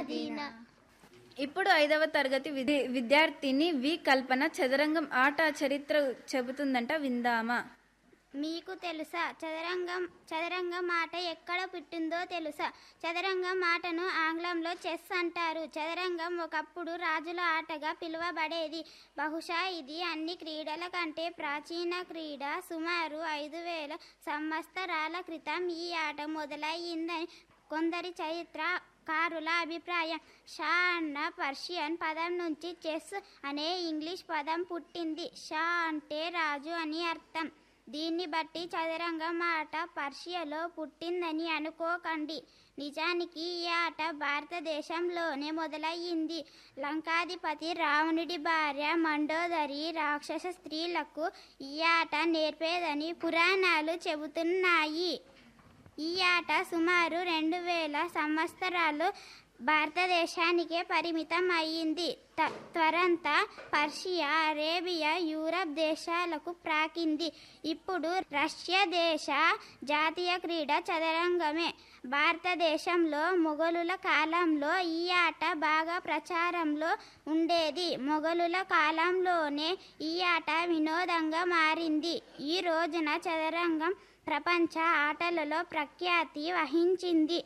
దీన ఇప్పుడు ఐదవ తరగతి విద్య- విద్యార్థిని వి కల్పన చదరంగం ఆట చరిత్ర చెబుతుందంట విందామా మీకు తెలుసా చదరంగం చదరంగం ఆట ఎక్కడ పుట్టిందో తెలుసా చదరంగం ఆటను ఆంగ్లంలో చెస్ అంటారు చదరంగం ఒకప్పుడు రాజుల ఆటగా పిలువబడేది బహుశా ఇది అన్ని క్రీడల కంటే ప్రాచీన క్రీడ సుమారు ఐదు వేల సంవత్సరాల క్రితం ఈ ఆట మొదలయ్యిందని కొందరి చరిత్రకారుల అభిప్రాయం షా అన్న పర్షియన్ పదం నుంచి చెస్ అనే ఇంగ్లీష్ పదం పుట్టింది షా అంటే రాజు అని అర్థం దీన్ని బట్టి చదరంగం ఆట పర్షియాలో పుట్టిందని అనుకోకండి నిజానికి ఈ ఆట భారతదేశంలోనే మొదలయ్యింది లంకాధిపతి రావణుడి భార్య మండోదరి రాక్షస స్త్రీలకు ఈ ఆట నేర్పేదని పురాణాలు చెబుతున్నాయి ఈ ఆట సుమారు రెండు వేల సంవత్సరాలు భారతదేశానికే పరిమితం అయ్యింది త- త్వరంతా పర్షియా అరేబియా యూరప్ దేశాలకు ప్రాకింది ఇప్పుడు రష్యా దేశ జాతీయ క్రీడ చదరంగమే భారతదేశంలో మొఘలుల కాలంలో ఈ ఆట బాగా ప్రచారంలో ఉండేది మొఘలుల కాలంలోనే ఈ ఆట వినోదంగా మారింది ఈ రోజున చదరంగం ప్రపంచ ఆటలలో ప్రఖ్యాతి వహించింది